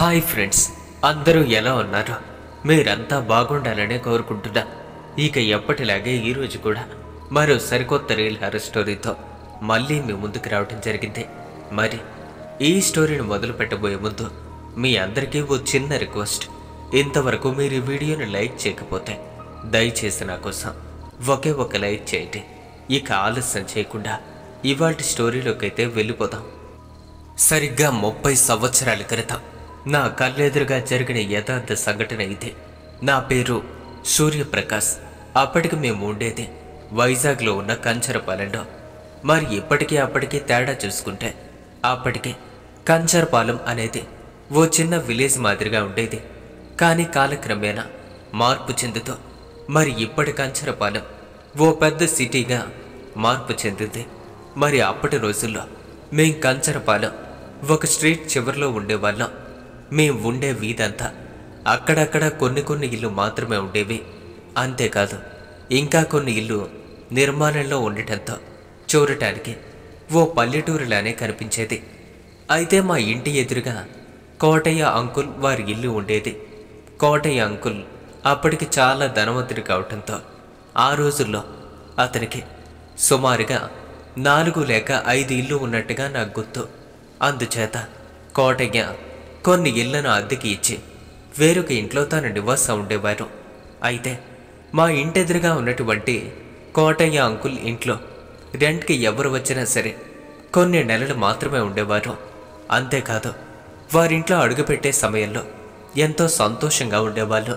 hi friends అందరూ ఎలా ఉన్నారు మీరంతా బాగుండాలనే కోరుకుంటున్నా ఇక ఎప్పటిలాగే ఈరోజు కూడా మరో సరికొత్త రీల్ హారర్ స్టోరీతో మళ్ళీ మీ ముందుకు రావడం జరిగింది మరి ఈ స్టోరీని మొదలు పెట్టబోయే ముందు మీ అందరికీ ఓ చిన్న రిక్వెస్ట్ ఇంతవరకు మీరు ఈ వీడియోని లైక్ చేయకపోతే దయచేసి నా కోసం ఒకే ఒక లైక్ చేయండి ఇక ఆలస్యం చేయకుండా ఇవాటి స్టోరీలోకి అయితే వెళ్ళిపోదాం సరిగ్గా ముప్పై సంవత్సరాల క్రితం నా కళ్ళెదురుగా జరిగిన యథార్థ సంఘటన ఇది నా పేరు సూర్యప్రకాష్ అప్పటికి మేము ఉండేది వైజాగ్లో ఉన్న కంచరపాలెంలో మరి ఇప్పటికీ అప్పటికి తేడా చూసుకుంటే అప్పటికి కంచరపాలెం అనేది ఓ చిన్న విలేజ్ మాదిరిగా ఉండేది కానీ కాలక్రమేణా మార్పు చెందుతూ మరి ఇప్పటి కంచరపాలెం ఓ పెద్ద సిటీగా మార్పు చెందింది మరి అప్పటి రోజుల్లో మేం కంచరపాలెం ఒక స్ట్రీట్ చివరిలో ఉండేవాళ్ళం మేం ఉండే వీధంతా అక్కడక్కడ కొన్ని కొన్ని ఇల్లు మాత్రమే ఉండేవి అంతేకాదు ఇంకా కొన్ని ఇల్లు నిర్మాణంలో ఉండటంతో చూడటానికి ఓ పల్లెటూరులానే కనిపించేది అయితే మా ఇంటి ఎదురుగా కోటయ్య అంకుల్ వారి ఇల్లు ఉండేది కోటయ్య అంకుల్ అప్పటికి చాలా ధనవంతుడు కావటంతో ఆ రోజుల్లో అతనికి సుమారుగా నాలుగు లేక ఐదు ఇల్లు ఉన్నట్టుగా నాకు గుర్తు అందుచేత కోటయ్య కొన్ని ఇళ్లను అద్దెకి ఇచ్చి వేరొక ఇంట్లో తన నివాసం ఉండేవారు అయితే మా ఇంటెదురుగా ఉన్నటువంటి కోటయ్య అంకుల్ ఇంట్లో రెంట్కి ఎవరు వచ్చినా సరే కొన్ని నెలలు మాత్రమే ఉండేవారు అంతేకాదు వారింట్లో అడుగుపెట్టే సమయంలో ఎంతో సంతోషంగా ఉండేవాళ్ళు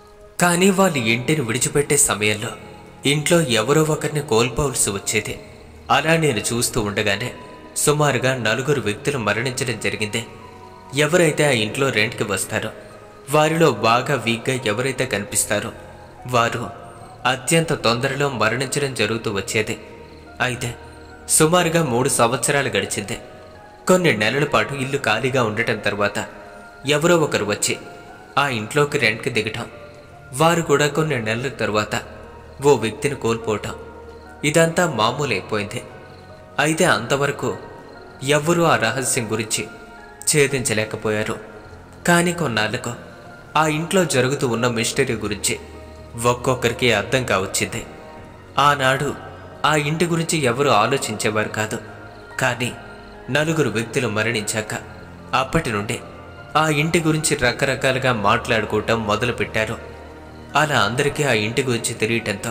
కానీ వాళ్ళు ఇంటిని విడిచిపెట్టే సమయంలో ఇంట్లో ఎవరో ఒకరిని కోల్పోవలసి వచ్చేది అలా నేను చూస్తూ ఉండగానే సుమారుగా నలుగురు వ్యక్తులు మరణించడం జరిగింది ఎవరైతే ఆ ఇంట్లో రెంట్కి వస్తారో వారిలో బాగా వీక్గా ఎవరైతే కనిపిస్తారో వారు అత్యంత తొందరలో మరణించడం జరుగుతూ వచ్చేది అయితే సుమారుగా మూడు సంవత్సరాలు గడిచింది కొన్ని నెలల పాటు ఇల్లు ఖాళీగా ఉండటం తర్వాత ఎవరో ఒకరు వచ్చి ఆ ఇంట్లోకి రెంట్కి దిగటం వారు కూడా కొన్ని నెలల తర్వాత ఓ వ్యక్తిని కోల్పోవటం ఇదంతా మామూలైపోయింది అయితే అంతవరకు ఎవ్వరూ ఆ రహస్యం గురించి ఛేదించలేకపోయారు కానీ కొన్నాళ్లకు ఆ ఇంట్లో జరుగుతూ ఉన్న మిస్టరీ గురించి ఒక్కొక్కరికి అర్థం కావచ్చింది ఆనాడు ఆ ఇంటి గురించి ఎవరు ఆలోచించేవారు కాదు కానీ నలుగురు వ్యక్తులు మరణించాక అప్పటి నుండి ఆ ఇంటి గురించి రకరకాలుగా మాట్లాడుకోవటం మొదలుపెట్టారు అలా అందరికీ ఆ ఇంటి గురించి తెలియటంతో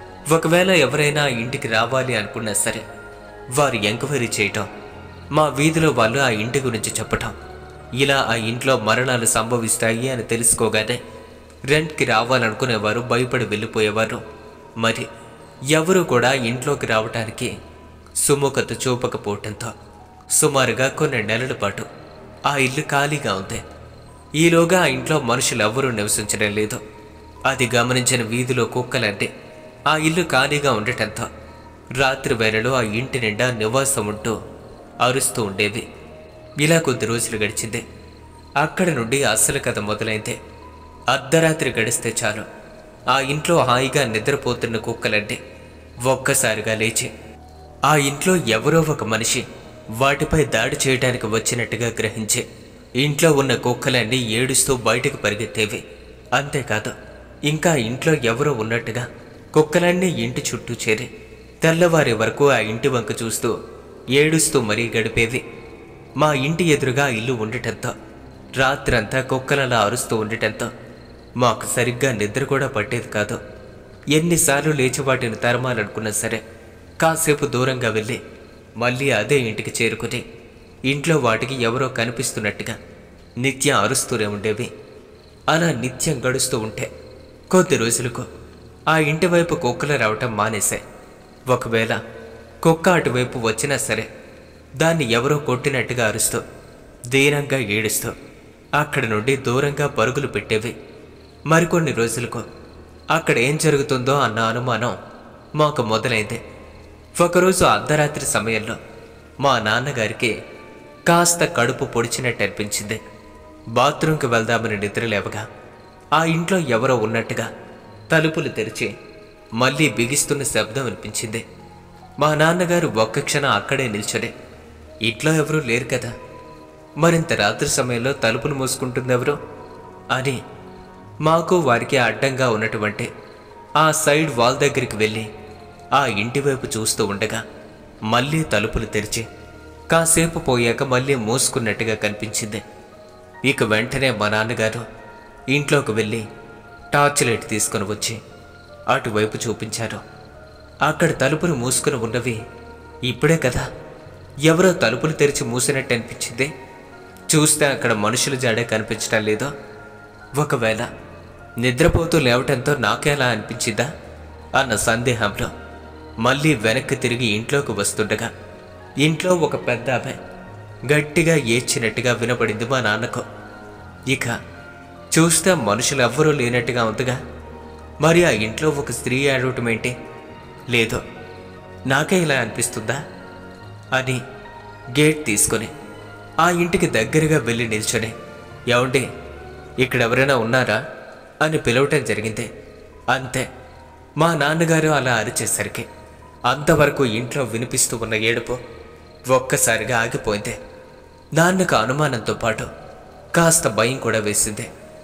ఒకవేళ ఎవరైనా ఆ ఇంటికి రావాలి అనుకున్నా సరే వారు ఎంక్వైరీ చేయటం మా వీధిలో వాళ్ళు ఆ ఇంటి గురించి చెప్పటం ఇలా ఆ ఇంట్లో మరణాలు సంభవిస్తాయి అని తెలుసుకోగానే రెంట్కి రావాలనుకునేవారు భయపడి వెళ్ళిపోయేవారు మరి ఎవరు కూడా ఇంట్లోకి రావటానికి సుముఖత చూపకపోవటంతో సుమారుగా కొన్ని నెలల పాటు ఆ ఇల్లు ఖాళీగా ఉంది ఈలోగా ఆ ఇంట్లో మనుషులు ఎవరూ నివసించడం లేదు అది గమనించిన వీధిలో కుక్కలంటే ఆ ఇల్లు ఖాళీగా ఉండటంతో రాత్రి వేళలో ఆ ఇంటి నిండా నివాసం ఉంటూ అరుస్తూ ఉండేవి ఇలా కొద్ది రోజులు గడిచింది అక్కడి నుండి అసలు కథ మొదలైంది అర్ధరాత్రి గడిస్తే చాలు ఆ ఇంట్లో హాయిగా నిద్రపోతున్న కుక్కలంటే ఒక్కసారిగా లేచి ఆ ఇంట్లో ఎవరో ఒక మనిషి వాటిపై దాడి చేయడానికి వచ్చినట్టుగా గ్రహించి ఇంట్లో ఉన్న కుక్కలన్నీ ఏడుస్తూ బయటకు పరిగెత్తేవి అంతేకాదు ఇంకా ఇంట్లో ఎవరో ఉన్నట్టుగా కుక్కలన్నీ ఇంటి చుట్టూ చేరి తెల్లవారే వరకు ఆ ఇంటి వంక చూస్తూ ఏడుస్తూ మరీ గడిపేవి మా ఇంటి ఎదురుగా ఇల్లు ఉండటంతో రాత్రంతా కుక్కలలా అరుస్తూ ఉండటంతో మాకు సరిగ్గా నిద్ర కూడా పట్టేది కాదు ఎన్నిసార్లు లేచి వాటిని తరమాలనుకున్నా సరే కాసేపు దూరంగా వెళ్ళి మళ్ళీ అదే ఇంటికి చేరుకుని ఇంట్లో వాటికి ఎవరో కనిపిస్తున్నట్టుగా నిత్యం అరుస్తూనే ఉండేవి అలా నిత్యం గడుస్తూ ఉంటే కొద్ది రోజులకు ఆ ఇంటి వైపు కుక్కలు రావటం మానేశాయి ఒకవేళ కుక్క అటువైపు వచ్చినా సరే దాన్ని ఎవరో కొట్టినట్టుగా అరుస్తూ దీనంగా ఏడుస్తూ అక్కడి నుండి దూరంగా పరుగులు పెట్టేవి మరికొన్ని రోజులకు అక్కడ ఏం జరుగుతుందో అన్న అనుమానం మాకు మొదలైంది ఒకరోజు అర్ధరాత్రి సమయంలో మా నాన్నగారికి కాస్త కడుపు పొడిచినట్టు అనిపించింది బాత్రూంకి వెళ్దామని నిద్ర లేవగా ఆ ఇంట్లో ఎవరో ఉన్నట్టుగా తలుపులు తెరిచి మళ్ళీ బిగిస్తున్న శబ్దం వినిపించింది మా నాన్నగారు ఒక్క క్షణం అక్కడే నిల్చొని ఇంట్లో ఎవరూ లేరు కదా మరింత రాత్రి సమయంలో తలుపులు మూసుకుంటుంది ఎవరు అని మాకు వారికి అడ్డంగా ఉన్నటువంటి ఆ సైడ్ వాల్ దగ్గరికి వెళ్ళి ఆ ఇంటి వైపు చూస్తూ ఉండగా మళ్ళీ తలుపులు తెరిచి కాసేపు పోయాక మళ్ళీ మూసుకున్నట్టుగా కనిపించింది ఇక వెంటనే మా నాన్నగారు ఇంట్లోకి వెళ్ళి టార్చ్ లైట్ తీసుకొని వచ్చి అటువైపు చూపించారు అక్కడ తలుపులు మూసుకుని ఉన్నవి ఇప్పుడే కదా ఎవరో తలుపులు తెరిచి మూసినట్టు అనిపించింది చూస్తే అక్కడ మనుషుల జాడే కనిపించడం లేదో ఒకవేళ నిద్రపోతూ లేవటంతో నాకేలా అనిపించిందా అన్న సందేహంలో మళ్ళీ వెనక్కి తిరిగి ఇంట్లోకి వస్తుండగా ఇంట్లో ఒక పెద్ద ఆమె గట్టిగా ఏడ్చినట్టుగా వినపడింది మా నాన్నకు ఇక చూస్తే మనుషులు ఎవ్వరూ లేనట్టుగా ఉందిగా మరి ఆ ఇంట్లో ఒక స్త్రీ ఏడవటం ఏంటి లేదో నాకే ఇలా అనిపిస్తుందా అని గేట్ తీసుకొని ఆ ఇంటికి దగ్గరగా వెళ్ళి నిల్చొని ఏమండి ఇక్కడ ఎవరైనా ఉన్నారా అని పిలవటం జరిగింది అంతే మా నాన్నగారు అలా అరిచేసరికి అంతవరకు ఇంట్లో వినిపిస్తూ ఉన్న ఏడుపు ఒక్కసారిగా ఆగిపోయింది నాన్నకు అనుమానంతో పాటు కాస్త భయం కూడా వేసింది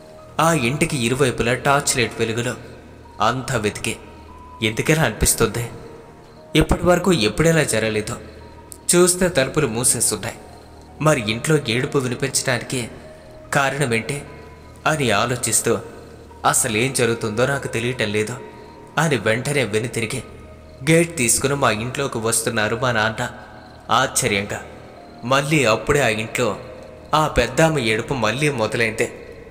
ఆ ఇంటికి ఇరువైపులా టార్చ్ లైట్ వెలుగులో అంతా వెతికి ఎందుకలా అనిపిస్తుంది ఇప్పటి వరకు ఎప్పుడెలా జరగలేదు చూస్తే తలుపులు మూసేస్తున్నాయి మరి ఇంట్లో ఏడుపు వినిపించడానికి కారణమేంటి అని ఆలోచిస్తూ అసలు ఏం జరుగుతుందో నాకు తెలియటం లేదు అని వెంటనే వెనుతిరిగి గేట్ తీసుకుని మా ఇంట్లోకి వస్తున్నారు మా నాన్న ఆశ్చర్యంగా మళ్ళీ అప్పుడే ఆ ఇంట్లో ఆ పెద్దామ ఏడుపు మళ్ళీ మొదలైంది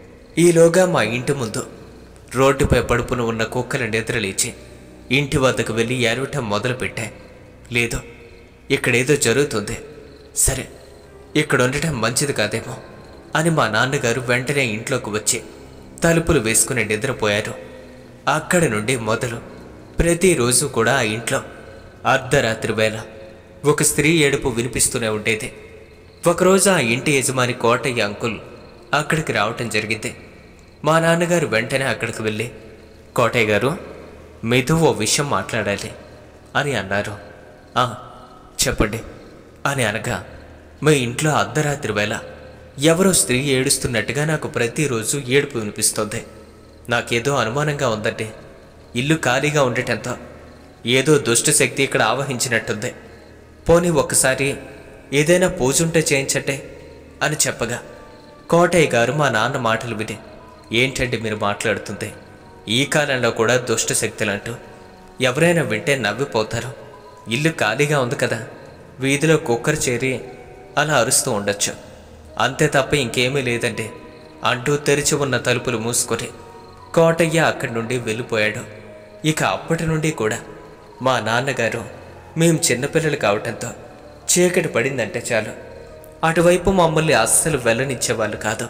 ఈలోగా మా ఇంటి ముందు రోడ్డుపై పడుపున ఉన్న కుక్కలు నిద్రలేచి ఇంటి వద్దకు వెళ్ళి ఏరవటం మొదలుపెట్టాయి లేదు ఇక్కడేదో జరుగుతుంది సరే ఇక్కడ ఉండటం మంచిది కాదేమో అని మా నాన్నగారు వెంటనే ఇంట్లోకి వచ్చి తలుపులు వేసుకుని నిద్రపోయారు అక్కడి నుండి మొదలు ప్రతిరోజు కూడా ఆ ఇంట్లో అర్ధరాత్రి వేళ ఒక స్త్రీ ఏడుపు వినిపిస్తూనే ఉండేది ఒకరోజు ఆ ఇంటి యజమాని కోటయ్య అంకుల్ అక్కడికి రావటం జరిగింది మా నాన్నగారు వెంటనే అక్కడికి వెళ్ళి కోటయ్య గారు మీతో ఓ విషయం మాట్లాడాలి అని అన్నారు "ఆ, చెప్పండి అని అనగా మీ ఇంట్లో అర్ధరాత్రి వేళ ఎవరో స్త్రీ ఏడుస్తున్నట్టుగా నాకు ప్రతిరోజు ఏడుపు వినిపిస్తోంది నాకేదో అనుమానంగా ఉందండి ఇల్లు ఖాళీగా ఉండటంతో ఏదో దుష్ట శక్తి ఇక్కడ ఆవహించినట్టుంది పోనీ ఒక్కసారి ఏదైనా పూజ ఉంటే చేయించండి అని చెప్పగా కోటయ్య గారు మా నాన్న మాటలు విని ఏంటండి మీరు మాట్లాడుతుంది ఈ కాలంలో కూడా దుష్ట శక్తులంటూ ఎవరైనా వింటే నవ్విపోతారు ఇల్లు ఖాళీగా ఉంది కదా వీధిలో కుక్కర్ చేరి అలా అరుస్తూ ఉండొచ్చు అంతే తప్ప ఇంకేమీ లేదండి అంటూ తెరిచి ఉన్న తలుపులు మూసుకొని కోటయ్య అక్కడి నుండి వెళ్ళిపోయాడు ఇక అప్పటి నుండి కూడా మా నాన్నగారు మేం చిన్నపిల్లలు కావటంతో చీకటి పడిందంటే చాలు అటువైపు మమ్మల్ని అస్సలు వెళ్ళనిచ్చేవాళ్ళు కాదు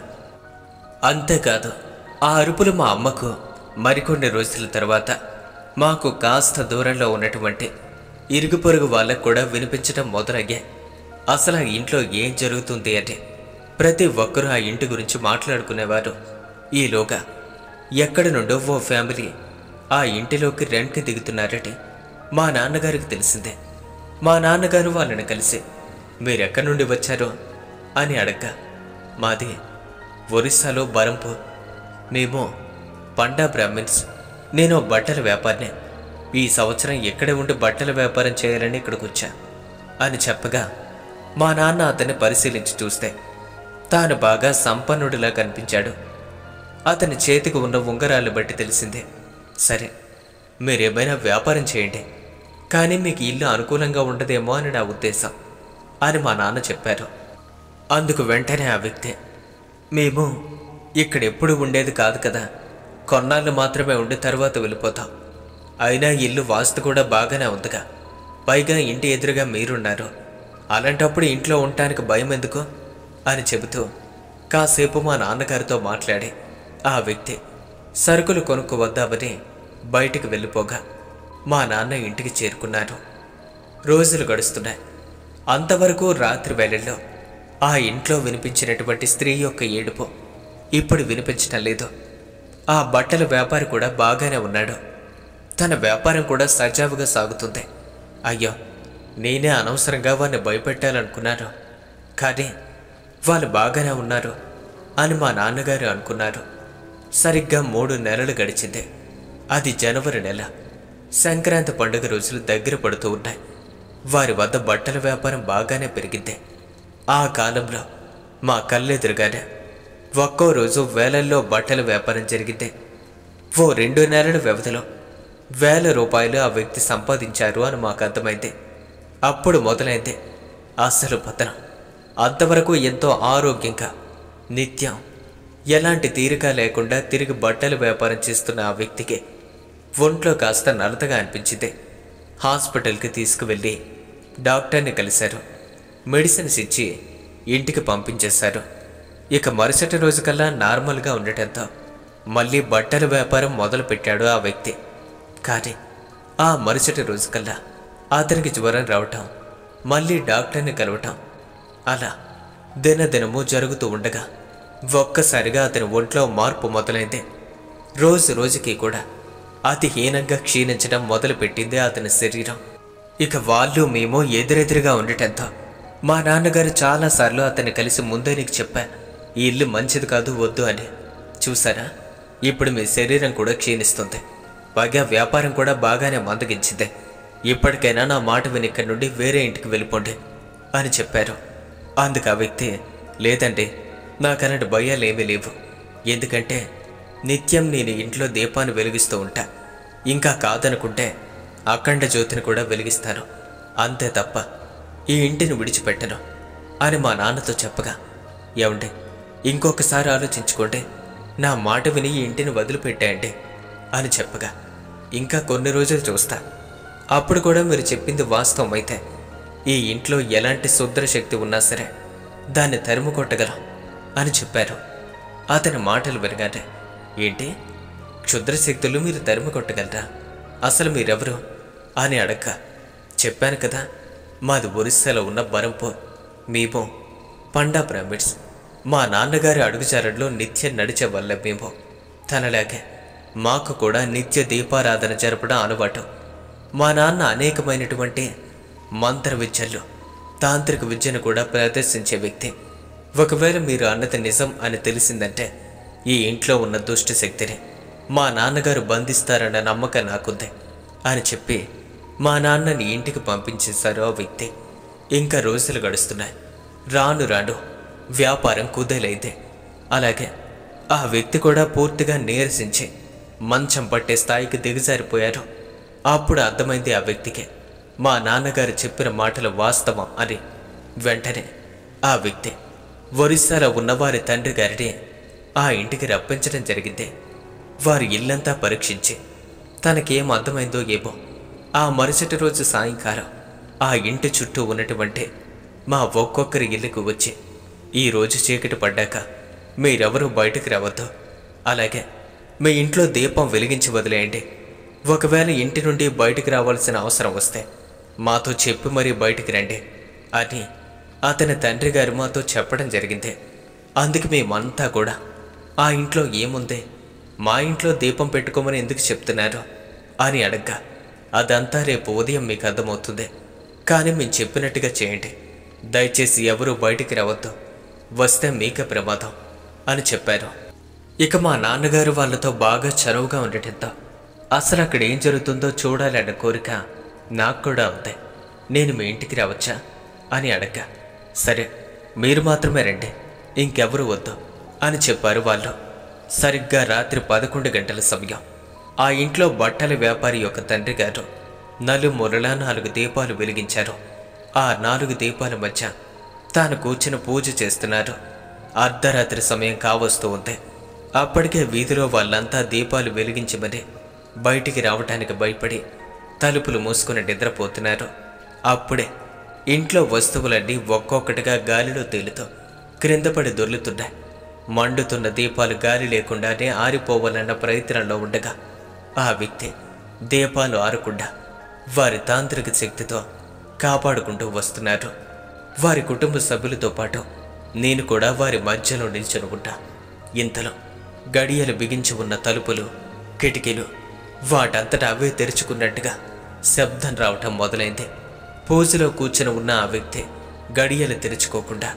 అంతేకాదు ఆ అరుపులు మా అమ్మకు మరికొన్ని రోజుల తర్వాత మాకు కాస్త దూరంలో ఉన్నటువంటి ఇరుగు పొరుగు వాళ్ళకు కూడా వినిపించడం మొదలయ్యాయి అసలు ఆ ఇంట్లో ఏం జరుగుతుంది అంటే ప్రతి ఒక్కరూ ఆ ఇంటి గురించి మాట్లాడుకునేవారు ఈలోగా ఎక్కడి నుండో ఓ ఫ్యామిలీ ఆ ఇంటిలోకి రెంట్కి దిగుతున్నారట మా నాన్నగారికి తెలిసిందే మా నాన్నగారు వాళ్ళని కలిసి మీరెక్కడి నుండి వచ్చారో అని అడగ్గా మాది ఒరిస్సాలో బరంపూర్ మేము పండా బ్రాహ్మిన్స్ నేను బట్టల వ్యాపారిని ఈ సంవత్సరం ఎక్కడే ఉండి బట్టల వ్యాపారం చేయాలని ఇక్కడికి వచ్చా అని చెప్పగా మా నాన్న అతన్ని పరిశీలించి చూస్తే తాను బాగా సంపన్నుడిలా కనిపించాడు అతని చేతికి ఉన్న ఉంగరాలు బట్టి తెలిసిందే సరే మీరేమైనా వ్యాపారం చేయండి కానీ మీకు ఇల్లు అనుకూలంగా ఉండదేమో అని నా ఉద్దేశం అని మా నాన్న చెప్పారు అందుకు వెంటనే ఆ వ్యక్తి మేము ఇక్కడెప్పుడు ఉండేది కాదు కదా కొన్నాళ్ళు మాత్రమే ఉండి తర్వాత వెళ్ళిపోతాం అయినా ఇల్లు వాస్తు కూడా బాగానే ఉందిగా పైగా ఇంటి ఎదురుగా మీరున్నారు అలాంటప్పుడు ఇంట్లో ఉండటానికి భయం ఎందుకు అని చెబుతూ కాసేపు మా నాన్నగారితో మాట్లాడి ఆ వ్యక్తి సరుకులు కొనుక్కు వద్దామని బయటికి వెళ్ళిపోగా మా నాన్న ఇంటికి చేరుకున్నారు రోజులు గడుస్తున్నాయి అంతవరకు రాత్రి వేళల్లో ఆ ఇంట్లో వినిపించినటువంటి స్త్రీ యొక్క ఏడుపు ఇప్పుడు వినిపించటం లేదు ఆ బట్టల వ్యాపారి కూడా బాగానే ఉన్నాడు తన వ్యాపారం కూడా సజావుగా సాగుతుంది అయ్యో నేనే అనవసరంగా వాడిని భయపెట్టాలనుకున్నాను కానీ వాళ్ళు బాగానే ఉన్నారు అని మా నాన్నగారు అనుకున్నారు సరిగ్గా మూడు నెలలు గడిచింది అది జనవరి నెల సంక్రాంతి పండుగ రోజులు దగ్గర పడుతూ ఉన్నాయి వారి వద్ద బట్టల వ్యాపారం బాగానే పెరిగింది ఆ కాలంలో మా కళ్ళెదురుగానే ఒక్కో రోజు వేలల్లో బట్టల వ్యాపారం జరిగింది ఓ రెండు నెలల వ్యవధిలో వేల రూపాయలు ఆ వ్యక్తి సంపాదించారు అని మాకు అర్థమైంది అప్పుడు మొదలైంది అసలు పతనం అంతవరకు ఎంతో ఆరోగ్యంగా నిత్యం ఎలాంటి తీరిక లేకుండా తిరిగి బట్టల వ్యాపారం చేస్తున్న ఆ వ్యక్తికి ఒంట్లో కాస్త నలతగా అనిపించింది హాస్పిటల్కి తీసుకువెళ్ళి డాక్టర్ని కలిశారు మెడిసిన్స్ ఇచ్చి ఇంటికి పంపించేశారు ఇక మరుసటి రోజుకల్లా నార్మల్గా ఉండటంతో మళ్ళీ బట్టల వ్యాపారం మొదలుపెట్టాడు ఆ వ్యక్తి కానీ ఆ మరుసటి రోజుకల్లా అతనికి జ్వరం రావటం మళ్ళీ డాక్టర్ని కలవటం అలా దినదినము జరుగుతూ ఉండగా ఒక్కసారిగా అతని ఒంట్లో మార్పు మొదలైంది రోజు రోజుకి కూడా అతి హీనంగా క్షీణించడం మొదలుపెట్టింది అతని శరీరం ఇక వాళ్ళు మేము ఎదురెదురుగా ఉండటంతో మా నాన్నగారు చాలాసార్లు అతన్ని కలిసి ముందే నీకు చెప్పా ఈ ఇల్లు మంచిది కాదు వద్దు అని చూసారా ఇప్పుడు మీ శరీరం కూడా క్షీణిస్తుంది పైగా వ్యాపారం కూడా బాగానే మందగించింది ఇప్పటికైనా నా మాట విని ఇక్కడి నుండి వేరే ఇంటికి వెళ్ళిపోండి అని చెప్పారు అందుకు ఆ వ్యక్తి లేదండి నాకలాంటి భయాలు ఏమీ లేవు ఎందుకంటే నిత్యం నేను ఇంట్లో దీపాన్ని వెలిగిస్తూ ఉంటా ఇంకా కాదనుకుంటే అఖండ జ్యోతిని కూడా వెలిగిస్తాను అంతే తప్ప ఈ ఇంటిని విడిచిపెట్టను అని మా నాన్నతో చెప్పగా ఏమండి ఇంకొకసారి ఆలోచించుకోండి నా మాట విని ఈ ఇంటిని వదిలిపెట్టేయండి అని చెప్పగా ఇంకా కొన్ని రోజులు చూస్తా అప్పుడు కూడా మీరు చెప్పింది వాస్తవం అయితే ఈ ఇంట్లో ఎలాంటి శుద్ర శక్తి ఉన్నా సరే దాన్ని తరిమి కొట్టగలం అని చెప్పారు అతని మాటలు వినగానే ఏంటి క్షుద్ర శక్తులు మీరు తరిమి కొట్టగలరా అసలు మీరెవరు అని అడక్క చెప్పాను కదా మాది ఒరిస్సాలో ఉన్న బరంపూర్ మేము పండా బ్రాహ్మిడ్స్ మా నాన్నగారి అడుగుజారల్లో నిత్యం నడిచే వల్ల మేము తనలాగే మాకు కూడా నిత్య దీపారాధన జరపడం అలవాటు మా నాన్న అనేకమైనటువంటి మంత్ర విద్యలు తాంత్రిక విద్యను కూడా ప్రదర్శించే వ్యక్తి ఒకవేళ మీరు అన్నది నిజం అని తెలిసిందంటే ఈ ఇంట్లో ఉన్న దుష్ట శక్తిని మా నాన్నగారు బంధిస్తారన్న నమ్మకం నాకుంది అని చెప్పి మా నాన్నని ఇంటికి పంపించేశారు ఆ వ్యక్తి ఇంకా రోజులు గడుస్తున్నాయి రాను రాను వ్యాపారం కుదేలైంది అలాగే ఆ వ్యక్తి కూడా పూర్తిగా నీరసించి మంచం పట్టే స్థాయికి దిగజారిపోయారు అప్పుడు అర్థమైంది ఆ వ్యక్తికి మా నాన్నగారు చెప్పిన మాటలు వాస్తవం అని వెంటనే ఆ వ్యక్తి ఒరిస్సాలో ఉన్నవారి తండ్రి గారిని ఆ ఇంటికి రప్పించడం జరిగింది వారి ఇల్లంతా పరీక్షించి తనకేం అర్థమైందో ఏమో ఆ మరుసటి రోజు సాయంకాలం ఆ ఇంటి చుట్టూ ఉన్నటువంటి మా ఒక్కొక్కరి ఇల్లుకు వచ్చి ఈ రోజు చీకటి పడ్డాక మీరెవరూ బయటకు రావద్దు అలాగే మీ ఇంట్లో దీపం వెలిగించి వదిలేయండి ఒకవేళ ఇంటి నుండి బయటికి రావాల్సిన అవసరం వస్తే మాతో చెప్పి మరీ బయటికి రండి అని అతని తండ్రి గారు మాతో చెప్పడం జరిగింది అందుకు మేమంతా కూడా ఆ ఇంట్లో ఏముంది మా ఇంట్లో దీపం పెట్టుకోమని ఎందుకు చెప్తున్నారు అని అడగ్గా అదంతా రేపు ఉదయం మీకు అర్థమవుతుంది కానీ మేము చెప్పినట్టుగా చేయండి దయచేసి ఎవరూ బయటికి రావద్దు వస్తే మీకే ప్రమాదం అని చెప్పారు ఇక మా నాన్నగారు వాళ్ళతో బాగా చనువుగా ఉండటంతో అసలు అక్కడ ఏం జరుగుతుందో చూడాలన్న కోరిక నాకు కూడా ఉంది నేను మీ ఇంటికి రావచ్చా అని అడగ్గా సరే మీరు మాత్రమే రండి ఇంకెవరు వద్దు అని చెప్పారు వాళ్ళు సరిగ్గా రాత్రి పదకొండు గంటల సమయం ఆ ఇంట్లో బట్టల వ్యాపారి యొక్క తండ్రి గారు నలుమూలలా నాలుగు దీపాలు వెలిగించారు ఆ నాలుగు దీపాల మధ్య తాను కూర్చుని పూజ చేస్తున్నారు అర్ధరాత్రి సమయం కావస్తూ ఉంది అప్పటికే వీధిలో వాళ్ళంతా దీపాలు వెలిగించమని బయటికి రావటానికి భయపడి తలుపులు మూసుకుని నిద్రపోతున్నారు అప్పుడే ఇంట్లో వస్తువులన్నీ ఒక్కొక్కటిగా గాలిలో తేలుతూ క్రిందపడి దొర్లుతున్నాయి మండుతున్న దీపాలు గాలి లేకుండానే ఆరిపోవాలన్న ప్రయత్నంలో ఉండగా ఆ వ్యక్తి దీపాలు ఆరకుండా వారి తాంత్రిక శక్తితో కాపాడుకుంటూ వస్తున్నారు వారి కుటుంబ సభ్యులతో పాటు నేను కూడా వారి మధ్యలో నిల్చొని ఉంటా ఇంతలో గడియలు బిగించి ఉన్న తలుపులు కిటికీలు వాటంతటా అవే తెరుచుకున్నట్టుగా శబ్దం రావటం మొదలైంది పూజలో కూర్చుని ఉన్న ఆ వ్యక్తి గడియలు తెరుచుకోకుండా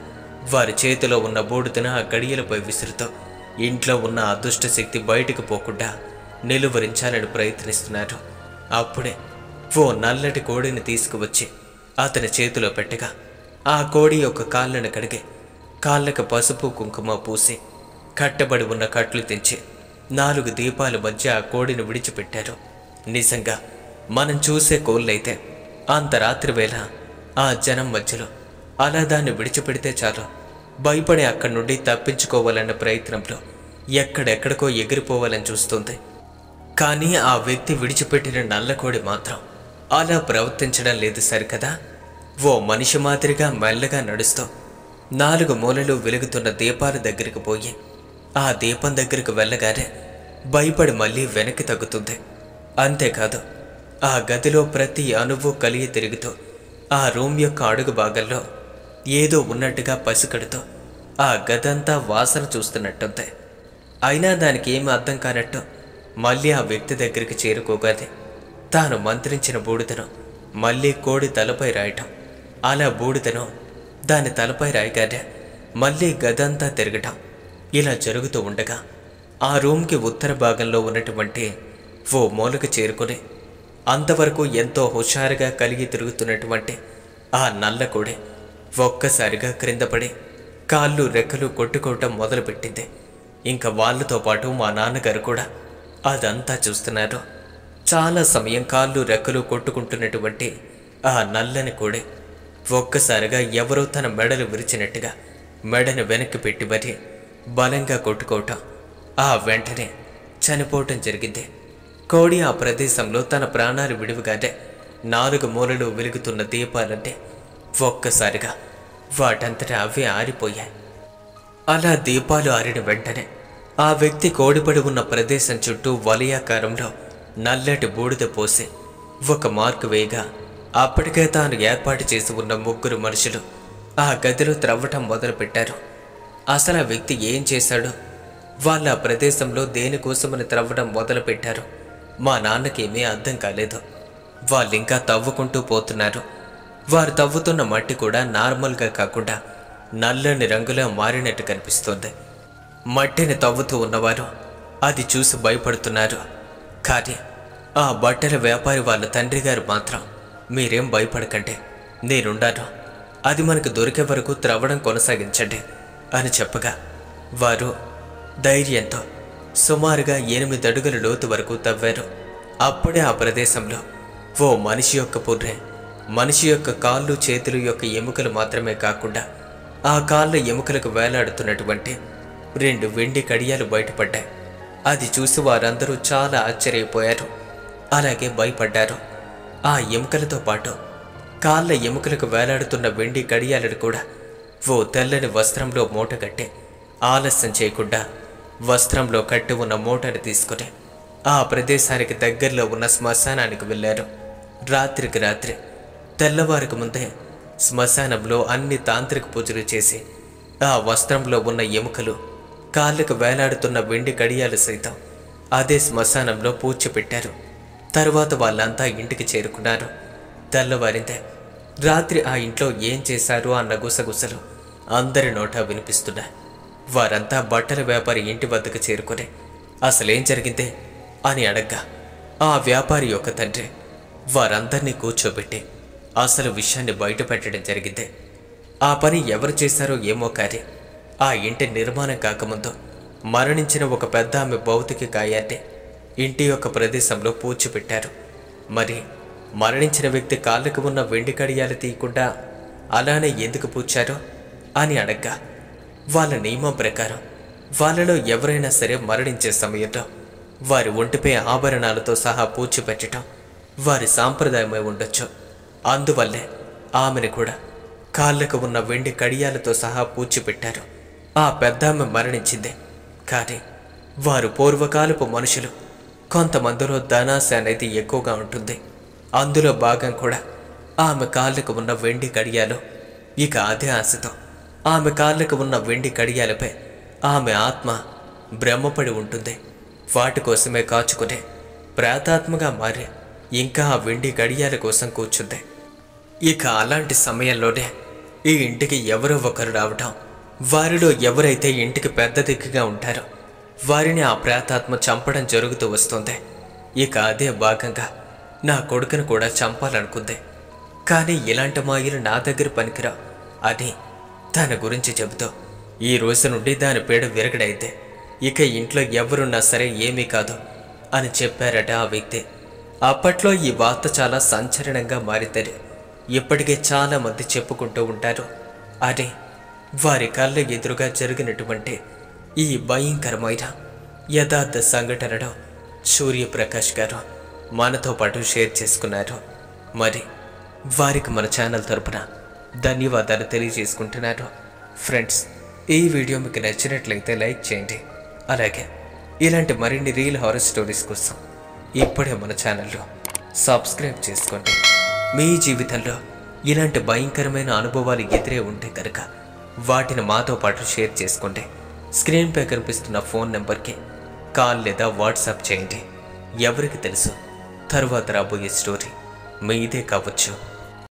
వారి చేతిలో ఉన్న బూడిదను ఆ గడియలపై విసురుతూ ఇంట్లో ఉన్న అదృష్ట శక్తి బయటకు పోకుండా నిలువరించాలని ప్రయత్నిస్తున్నారు అప్పుడే ఓ నల్లటి కోడిని తీసుకువచ్చి అతని చేతిలో పెట్టగా ఆ కోడి యొక్క కాళ్ళను కడిగి కాళ్ళకు పసుపు కుంకుమ పూసి కట్టబడి ఉన్న కట్లు తెంచి నాలుగు దీపాల మధ్య ఆ కోడిని విడిచిపెట్టారు నిజంగా మనం చూసే కోళ్ళైతే అంత రాత్రి వేళ ఆ జనం మధ్యలో అలా దాన్ని విడిచిపెడితే చాలు భయపడి అక్కడి నుండి తప్పించుకోవాలన్న ప్రయత్నంలో ఎక్కడెక్కడికో ఎగిరిపోవాలని చూస్తుంది కానీ ఆ వ్యక్తి విడిచిపెట్టిన నల్లకోడి మాత్రం అలా ప్రవర్తించడం లేదు సరికదా ఓ మనిషి మాదిరిగా మెల్లగా నడుస్తూ నాలుగు మూలలు వెలుగుతున్న దీపాల దగ్గరికి పోయి ఆ దీపం దగ్గరికి వెళ్ళగానే భయపడి మళ్ళీ వెనక్కి తగ్గుతుంది అంతేకాదు ఆ గదిలో ప్రతి అణువు కలిగి తిరుగుతూ ఆ రూమ్ యొక్క అడుగు భాగంలో ఏదో ఉన్నట్టుగా పసికడుతూ ఆ గదంతా వాసన చూస్తున్నట్టుంది అయినా దానికి ఏమీ అర్థం కానట్టు మళ్ళీ ఆ వ్యక్తి దగ్గరికి చేరుకోగానే తాను మంత్రించిన బూడిదను మళ్ళీ కోడి తలపై రాయటం అలా బూడిదను దాని తలపై రాయగానే మళ్ళీ గదంతా తిరగటం ఇలా జరుగుతూ ఉండగా ఆ రూమ్కి ఉత్తర భాగంలో ఉన్నటువంటి ఓ మూలకు చేరుకుని అంతవరకు ఎంతో హుషారుగా కలిగి తిరుగుతున్నటువంటి ఆ నల్ల కోడి ఒక్కసారిగా క్రింద పడి కాళ్ళు రెక్కలు కొట్టుకోవటం మొదలుపెట్టింది ఇంకా వాళ్ళతో పాటు మా నాన్నగారు కూడా అదంతా చూస్తున్నారు చాలా సమయం కాళ్ళు రెక్కలు కొట్టుకుంటున్నటువంటి ఆ నల్లని కోడి ఒక్కసారిగా ఎవరో తన మెడలు విరిచినట్టుగా మెడను వెనక్కి పెట్టి మరి బలంగా కొట్టుకోవటం ఆ వెంటనే చనిపోవటం జరిగింది కోడి ఆ ప్రదేశంలో తన ప్రాణాలు విడివిగానే నాలుగు మూలలు వెలుగుతున్న దీపాలంటే ఒక్కసారిగా వాటంతటా అవే ఆరిపోయాయి అలా దీపాలు ఆరిన వెంటనే ఆ వ్యక్తి కోడిపడి ఉన్న ప్రదేశం చుట్టూ వలయాకారంలో నల్లటి బూడిద పోసి ఒక మార్కు వేయగా అప్పటికే తాను ఏర్పాటు చేసి ఉన్న ముగ్గురు మనుషులు ఆ గదిలో త్రవ్వటం మొదలుపెట్టారు అసలు ఆ వ్యక్తి ఏం చేశాడు వాళ్ళ ఆ ప్రదేశంలో దేనికోసమని త్రవ్వడం మొదలుపెట్టారు మా నాన్నకేమీ అర్థం కాలేదు వాళ్ళు ఇంకా తవ్వుకుంటూ పోతున్నారు వారు తవ్వుతున్న మట్టి కూడా నార్మల్గా కాకుండా నల్లని రంగులో మారినట్టు కనిపిస్తోంది మట్టిని తవ్వుతూ ఉన్నవారు అది చూసి భయపడుతున్నారు కానీ ఆ బట్టల వ్యాపారి వాళ్ళ తండ్రి గారు మాత్రం మీరేం భయపడకండి నేనుండాను అది మనకు దొరికే వరకు త్రవ్వడం కొనసాగించండి అని చెప్పగా వారు ధైర్యంతో సుమారుగా ఎనిమిది అడుగుల లోతు వరకు తవ్వారు అప్పుడే ఆ ప్రదేశంలో ఓ మనిషి యొక్క పుర్రె మనిషి యొక్క కాళ్ళు చేతులు యొక్క ఎముకలు మాత్రమే కాకుండా ఆ కాళ్ళ ఎముకలకు వేలాడుతున్నటువంటి రెండు వెండి కడియాలు బయటపడ్డాయి అది చూసి వారందరూ చాలా ఆశ్చర్యపోయారు అలాగే భయపడ్డారు ఆ ఎముకలతో పాటు కాళ్ళ ఎముకలకు వేలాడుతున్న వెండి కడియాలను కూడా ఓ తెల్లని వస్త్రంలో మూట కట్టి ఆలస్యం చేయకుండా వస్త్రంలో కట్టి ఉన్న మూటను తీసుకుని ఆ ప్రదేశానికి దగ్గరలో ఉన్న శ్మశానానికి వెళ్ళారు రాత్రికి రాత్రి తెల్లవారికి ముందే శ్మశానంలో అన్ని తాంత్రిక పూజలు చేసి ఆ వస్త్రంలో ఉన్న ఎముకలు కాళ్ళకు వేలాడుతున్న వెండి కడియాలు సైతం అదే శ్మశానంలో పూడ్చిపెట్టారు తరువాత వాళ్ళంతా ఇంటికి చేరుకున్నారు తెల్లవారిందే రాత్రి ఆ ఇంట్లో ఏం చేశారు అన్న గుసగుసలు అందరి నోటా వినిపిస్తున్నాయి వారంతా బట్టల వ్యాపారి ఇంటి వద్దకు చేరుకుని అసలేం జరిగిందే అని అడగ్గా ఆ వ్యాపారి యొక్క తండ్రి వారందరినీ కూర్చోబెట్టి అసలు విషయాన్ని బయట పెట్టడం జరిగింది ఆ పని ఎవరు చేశారో ఏమో కానీ ఆ ఇంటి నిర్మాణం కాకముందు మరణించిన ఒక పెద్ద ఆమె భౌతిక కాయాన్ని ఇంటి యొక్క ప్రదేశంలో పూడ్చిపెట్టారు మరి మరణించిన వ్యక్తి కాళ్ళకు ఉన్న వెండి కడియాలు తీయకుండా అలానే ఎందుకు పూడ్చారో అని అడగ్గా వాళ్ళ నియమం ప్రకారం వాళ్ళలో ఎవరైనా సరే మరణించే సమయంలో వారి ఒంటిపై ఆభరణాలతో సహా పూడ్చిపెట్టడం వారి సాంప్రదాయమై ఉండొచ్చు అందువల్లే ఆమెను కూడా కాళ్ళకు ఉన్న వెండి కడియాలతో సహా పూడ్చిపెట్టారు ఆ పెద్దామె మరణించింది కానీ వారు పూర్వకాలపు మనుషులు కొంతమందిలో ధనాశ అనేది ఎక్కువగా ఉంటుంది అందులో భాగం కూడా ఆమె కాళ్ళకు ఉన్న వెండి కడియాలు ఇక అదే ఆశతో ఆమె కాళ్ళకు ఉన్న వెండి కడియాలపై ఆమె ఆత్మ భ్రమపడి ఉంటుంది వాటి కోసమే కాచుకునే ప్రేతాత్మగా మారి ఇంకా ఆ వెండి గడియాల కోసం కూర్చుంది ఇక అలాంటి సమయంలోనే ఈ ఇంటికి ఎవరో ఒకరు రావటం వారిలో ఎవరైతే ఇంటికి పెద్ద దిక్కుగా ఉంటారో వారిని ఆ ప్రేతాత్మ చంపడం జరుగుతూ వస్తుంది ఇక అదే భాగంగా నా కొడుకును కూడా చంపాలనుకుంది కానీ ఇలాంటి మాయలు నా దగ్గర పనికిరా అని తన గురించి చెబుతూ ఈ రోజు నుండి దాని పేడ విరగడైతే ఇక ఇంట్లో ఎవరున్నా సరే ఏమీ కాదు అని చెప్పారట ఆ వ్యక్తి అప్పట్లో ఈ వార్త చాలా సంచలనంగా మారిందని ఇప్పటికే చాలా మంది చెప్పుకుంటూ ఉంటారు అదే వారి కళ్ళ ఎదురుగా జరిగినటువంటి ఈ భయంకరమైన యథార్థ సంఘటనను సూర్యప్రకాష్ గారు మనతో పాటు షేర్ చేసుకున్నారు మరి వారికి మన ఛానల్ తరపున ధన్యవాదాలు తెలియజేసుకుంటున్నారు ఫ్రెండ్స్ ఈ వీడియో మీకు నచ్చినట్లయితే లైక్ చేయండి అలాగే ఇలాంటి మరిన్ని రియల్ హారర్ స్టోరీస్ కోసం ఇప్పుడే మన ఛానల్లో సబ్స్క్రైబ్ చేసుకోండి మీ జీవితంలో ఇలాంటి భయంకరమైన అనుభవాలు ఎదురే ఉంటే కనుక వాటిని మాతో పాటు షేర్ చేసుకోండి స్క్రీన్పై కనిపిస్తున్న ఫోన్ నెంబర్కి కాల్ లేదా వాట్సాప్ చేయండి ఎవరికి తెలుసు తరువాత రాబోయే స్టోరీ మీదే కావచ్చు